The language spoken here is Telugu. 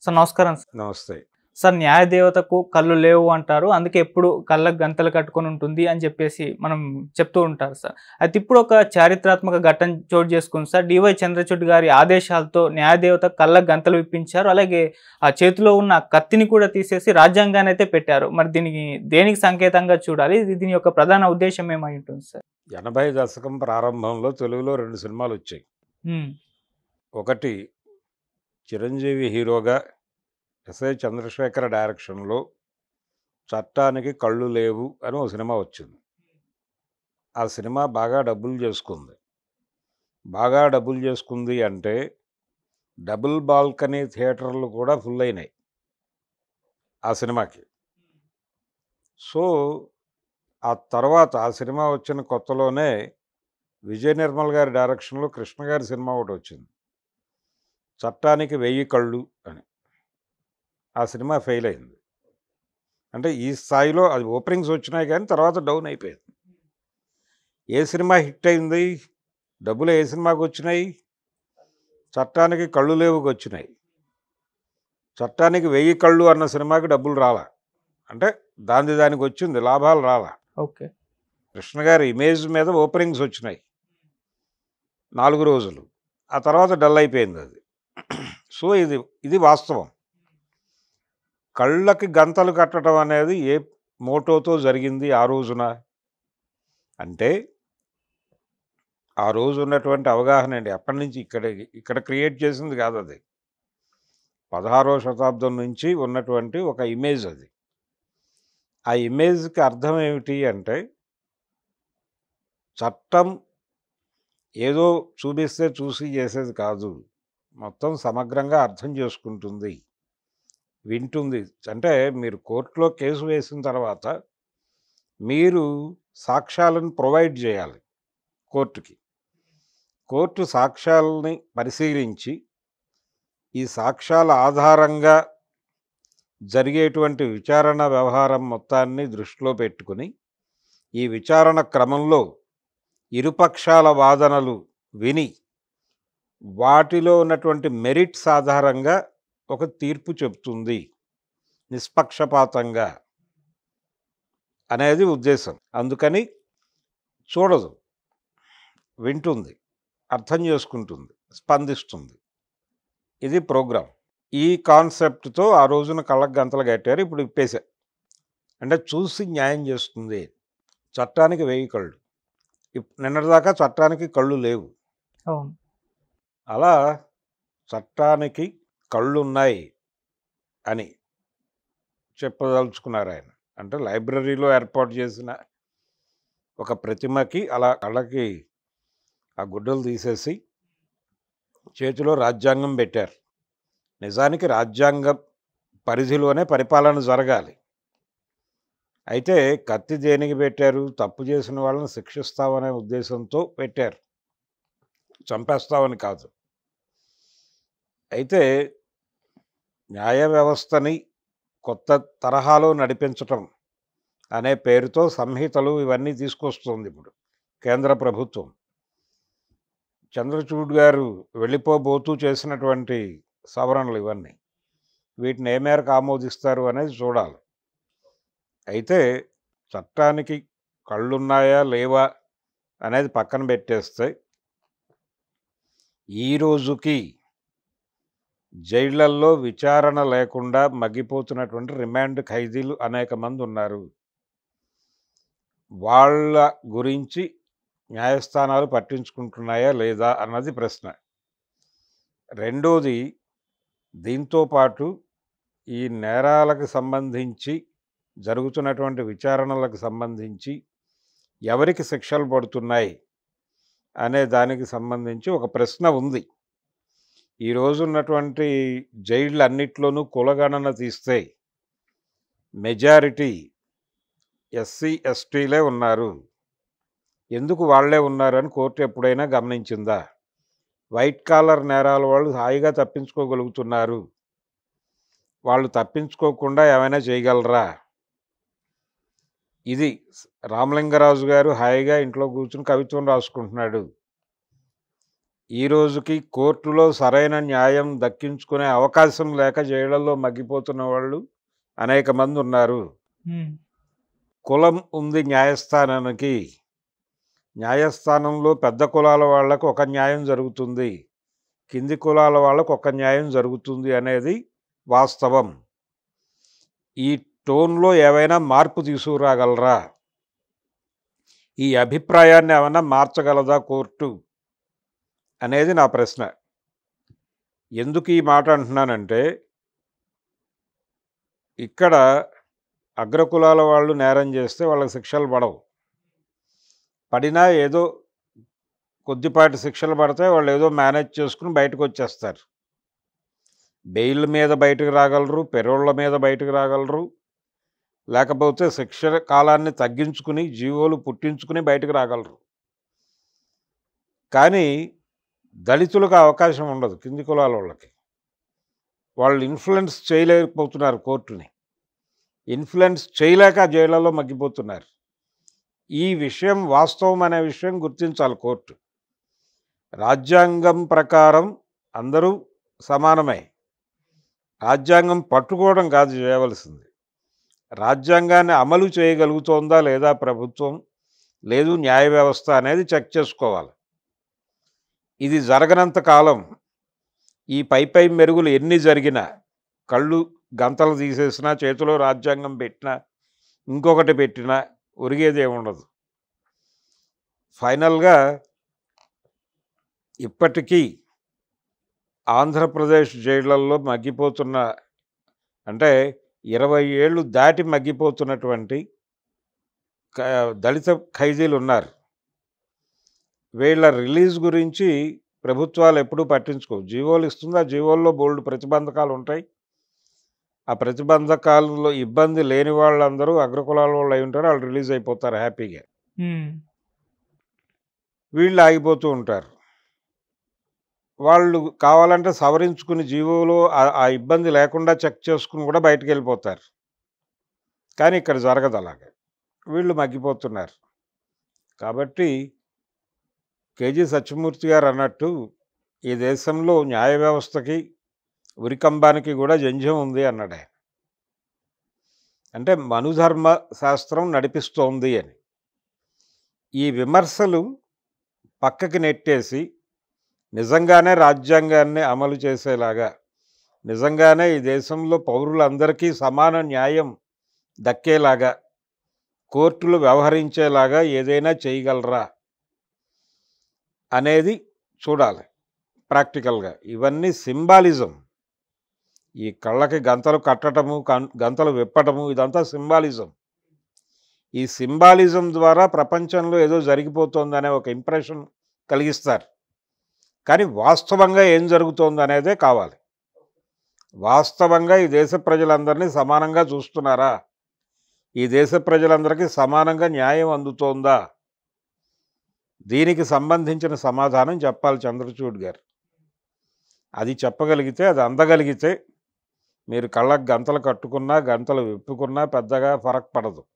సార్ నమస్కారం సార్ నమస్తే సార్ న్యాయ దేవతకు కళ్ళు లేవు అంటారు అందుకే ఎప్పుడు కళ్ళకు గంతలు కట్టుకొని ఉంటుంది అని చెప్పేసి మనం చెప్తూ ఉంటారు సార్ అయితే ఇప్పుడు ఒక చారిత్రాత్మక ఘట్టం చోటు చేసుకుంది సార్ డివై చంద్రచూడ్ గారి ఆదేశాలతో న్యాయదేవత కళ్ళకు గంతలు విప్పించారు అలాగే ఆ చేతిలో ఉన్న కత్తిని కూడా తీసేసి రాజ్యాంగాన్ని అయితే పెట్టారు మరి దీనికి దేనికి సంకేతంగా చూడాలి ఇది దీని యొక్క ప్రధాన ఉద్దేశం ఏమై ఉంటుంది సార్ ఎనభై దశకం ప్రారంభంలో తెలుగులో రెండు సినిమాలు వచ్చాయి ఉమ్, ఒకటి చిరంజీవి హీరోగా ఎస్ఐ చంద్రశేఖర డైరెక్షన్లో చట్టానికి కళ్ళు లేవు అని ఒక సినిమా వచ్చింది ఆ సినిమా బాగా డబ్బులు చేసుకుంది బాగా డబ్బులు చేసుకుంది అంటే డబుల్ బాల్కనీ థియేటర్లు కూడా ఫుల్ అయినాయి ఆ సినిమాకి సో ఆ తర్వాత ఆ సినిమా వచ్చిన కొత్తలోనే విజయ నిర్మల్ గారి డైరెక్షన్లో కృష్ణ గారి సినిమా ఒకటి వచ్చింది చట్టానికి వెయ్యి కళ్ళు అని ఆ సినిమా ఫెయిల్ అయింది అంటే ఈ స్థాయిలో అది ఓపెనింగ్స్ వచ్చినాయి కానీ తర్వాత డౌన్ అయిపోయింది ఏ సినిమా హిట్ అయింది డబ్బులు ఏ సినిమాకి వచ్చినాయి చట్టానికి కళ్ళు లేవుకి వచ్చినాయి చట్టానికి వెయ్యి కళ్ళు అన్న సినిమాకి డబ్బులు రాలా అంటే దాని దానికి వచ్చింది లాభాలు రాలా ఓకే కృష్ణ గారి ఇమేజ్ మీద ఓపెనింగ్స్ వచ్చినాయి నాలుగు రోజులు ఆ తర్వాత డల్ అయిపోయింది అది సో ఇది ఇది వాస్తవం కళ్ళకి గంతలు కట్టడం అనేది ఏ మోటోతో జరిగింది ఆ రోజున అంటే ఆ రోజు ఉన్నటువంటి అవగాహన అండి అప్పటి నుంచి ఇక్కడ ఇక్కడ క్రియేట్ చేసింది కాదు అది పదహారవ శతాబ్దం నుంచి ఉన్నటువంటి ఒక ఇమేజ్ అది ఆ ఇమేజ్కి అర్థం ఏమిటి అంటే చట్టం ఏదో చూపిస్తే చూసి చేసేది కాదు మొత్తం సమగ్రంగా అర్థం చేసుకుంటుంది వింటుంది అంటే మీరు కోర్టులో కేసు వేసిన తర్వాత మీరు సాక్ష్యాలను ప్రొవైడ్ చేయాలి కోర్టుకి కోర్టు సాక్ష్యాలని పరిశీలించి ఈ సాక్ష్యాల ఆధారంగా జరిగేటువంటి విచారణ వ్యవహారం మొత్తాన్ని దృష్టిలో పెట్టుకుని ఈ విచారణ క్రమంలో ఇరుపక్షాల వాదనలు విని వాటిలో ఉన్నటువంటి మెరిట్స్ ఆధారంగా ఒక తీర్పు చెప్తుంది నిష్పక్షపాతంగా అనేది ఉద్దేశం అందుకని చూడదు వింటుంది అర్థం చేసుకుంటుంది స్పందిస్తుంది ఇది ప్రోగ్రాం ఈ కాన్సెప్ట్తో ఆ రోజున కళ్ళకు గంతలు కట్టారు ఇప్పుడు ఇప్పేశారు అంటే చూసి న్యాయం చేస్తుంది చట్టానికి వెయ్యి కళ్ళు ఇప్- నిన్నటిదాకా చట్టానికి కళ్ళు లేవు అవును అలా చట్టానికి కళ్ళున్నాయి అని చెప్పదలుచుకున్నారు ఆయన అంటే లైబ్రరీలో ఏర్పాటు చేసిన ఒక ప్రతిమకి అలా కళ్ళకి ఆ గుడ్డలు తీసేసి చేతిలో రాజ్యాంగం పెట్టారు నిజానికి రాజ్యాంగ పరిధిలోనే పరిపాలన జరగాలి అయితే కత్తి దేనికి పెట్టారు తప్పు చేసిన వాళ్ళని శిక్షిస్తామనే ఉద్దేశంతో పెట్టారు చంపేస్తామని కాదు అయితే న్యాయ వ్యవస్థని కొత్త తరహాలో నడిపించటం అనే పేరుతో సంహితలు ఇవన్నీ తీసుకొస్తుంది ఇప్పుడు కేంద్ర ప్రభుత్వం చంద్రచూడ్ గారు వెళ్ళిపోబోతూ చేసినటువంటి సవరణలు ఇవన్నీ వీటిని ఏ మేరకు ఆమోదిస్తారు అనేది చూడాలి అయితే చట్టానికి కళ్ళున్నాయా లేవా అనేది పక్కన పెట్టేస్తే ఈ రోజుకి జైళ్లల్లో విచారణ లేకుండా మగ్గిపోతున్నటువంటి రిమాండ్ ఖైదీలు అనేక మంది ఉన్నారు వాళ్ళ గురించి న్యాయస్థానాలు పట్టించుకుంటున్నాయా లేదా అన్నది ప్రశ్న రెండోది దీంతో పాటు ఈ నేరాలకు సంబంధించి జరుగుతున్నటువంటి విచారణలకు సంబంధించి ఎవరికి శిక్షలు పడుతున్నాయి అనే దానికి సంబంధించి ఒక ప్రశ్న ఉంది ఈ రోజు ఉన్నటువంటి జైళ్ళు అన్నిట్లోనూ కులగణన తీస్తే మెజారిటీ ఎస్సీ ఎస్టీలే ఉన్నారు ఎందుకు వాళ్ళే ఉన్నారని కోర్టు ఎప్పుడైనా గమనించిందా వైట్ కాలర్ నేరాల వాళ్ళు హాయిగా తప్పించుకోగలుగుతున్నారు వాళ్ళు తప్పించుకోకుండా ఏమైనా చేయగలరా ఇది రామలింగరాజు గారు హాయిగా ఇంట్లో కూర్చుని కవిత్వం రాసుకుంటున్నాడు ఈ రోజుకి కోర్టులో సరైన న్యాయం దక్కించుకునే అవకాశం లేక జైళ్ళల్లో మగ్గిపోతున్న వాళ్ళు అనేక మంది ఉన్నారు ఉమ్, కులం ఉంది న్యాయస్థానానికి న్యాయస్థానంలో పెద్ద కులాల వాళ్ళకు ఒక న్యాయం జరుగుతుంది కింది కులాల వాళ్ళకు ఒక న్యాయం జరుగుతుంది అనేది వాస్తవం ఈ టోన్లో ఏవైనా మార్పు తీసుకురాగలరా ఈ అభిప్రాయాన్ని ఏమైనా మార్చగలదా కోర్టు అనేది నా ప్రశ్న ఎందుకు ఈ మాట అంటున్నానంటే ఇక్కడ అగ్రకులాల వాళ్ళు నేరం చేస్తే వాళ్ళకి శిక్షలు పడవు పడినా ఏదో కొద్దిపాటి శిక్షలు పడితే వాళ్ళు ఏదో మేనేజ్ చేసుకుని బయటకు వచ్చేస్తారు బెయిల్ మీద బయటకు రాగలరు పెరోళ్ళ మీద బయటకు రాగలరు లేకపోతే శిక్ష కాలాన్ని తగ్గించుకుని జీవోలు పుట్టించుకుని బయటకు రాగలరు కానీ దళితులకు ఆ అవకాశం ఉండదు కింది కులాల వాళ్ళకి వాళ్ళు ఇన్ఫ్లుయెన్స్ చేయలేకపోతున్నారు కోర్టుని ఇన్ఫ్లుయెన్స్ చేయలేక జైళ్ళలో మగ్గిపోతున్నారు ఈ విషయం వాస్తవం అనే విషయం గుర్తించాలి కోర్టు రాజ్యాంగం ప్రకారం అందరూ సమానమే రాజ్యాంగం పట్టుకోవడం కాదు చేయవలసింది రాజ్యాంగాన్ని అమలు చేయగలుగుతోందా లేదా ప్రభుత్వం లేదు న్యాయ వ్యవస్థ అనేది చెక్ చేసుకోవాలి ఇది జరగనంత కాలం ఈ పై పై మెరుగులు ఎన్ని జరిగినా కళ్ళు గంతలు తీసేసినా చేతిలో రాజ్యాంగం పెట్టినా ఇంకొకటి పెట్టినా ఒరిగేది ఏముండదు ఫైనల్గా ఇప్పటికీ ఆంధ్రప్రదేశ్ జైళ్ళల్లో మగ్గిపోతున్న అంటే ఇరవై ఏళ్ళు దాటి మగ్గిపోతున్నటువంటి క- దళిత ఖైదీలు ఉన్నారు వీళ్ళ రిలీజ్ గురించి ప్రభుత్వాలు ఎప్పుడూ పట్టించుకోవు జీవోలు ఇస్తుంది ఆ జీవోల్లో బోల్డ్ ప్రతిబంధకాలు ఉంటాయి ఆ ప్రతిబంధకాలలో ఇబ్బంది లేని వాళ్ళందరూ అగ్రకులాల వాళ్ళు అయి ఉంటారు వాళ్ళు రిలీజ్ అయిపోతారు హ్యాపీగా ఉమ్, వీళ్ళు ఆగిపోతూ ఉంటారు వాళ్ళు కావాలంటే సవరించుకుని జీవోలో ఆ- ఆ ఇబ్బంది లేకుండా చెక్ చేసుకుని కూడా బయటకు వెళ్ళిపోతారు కానీ ఇక్కడ జరగదు అలాగే వీళ్ళు మగ్గిపోతున్నారు కాబట్టి కేజీ సత్యమూర్తి గారు అన్నట్టు ఈ దేశంలో న్యాయ వ్యవస్థకి ఉరికంబానికి కూడా జంధ్యం ఉంది అన్నాడు ఆయన అంటే మనుధర్మ శాస్త్రం నడిపిస్తోంది అని ఈ విమర్శలు పక్కకి నెట్టేసి నిజంగానే రాజ్యాంగాన్ని అమలు చేసేలాగా నిజంగానే ఈ దేశంలో పౌరులందరికీ సమాన న్యాయం దక్కేలాగా కోర్టులు వ్యవహరించేలాగా ఏదైనా చేయగలరా అనేది చూడాలి ప్రాక్టికల్గా ఇవన్నీ సింబాలిజం ఈ కళ్ళకి గంతలు కట్టటము కన్- గంతలు విప్పటము ఇదంతా సింబాలిజం ఈ సింబాలిజం ద్వారా ప్రపంచంలో ఏదో జరిగిపోతుందనే ఒక ఇంప్రెషన్ కలిగిస్తారు కానీ వాస్తవంగా ఏం జరుగుతోంది అనేదే కావాలి వాస్తవంగా ఈ దేశ ప్రజలందరినీ సమానంగా చూస్తున్నారా ఈ దేశ ప్రజలందరికీ సమానంగా న్యాయం అందుతోందా దీనికి సంబంధించిన సమాధానం చెప్పాలి చంద్రచూడ్ గారు అది చెప్పగలిగితే అది అందగలిగితే మీరు కళ్ళకు గంతలు కట్టుకున్నా గంతలు విప్పుకున్నా పెద్దగా ఫరక్ పడదు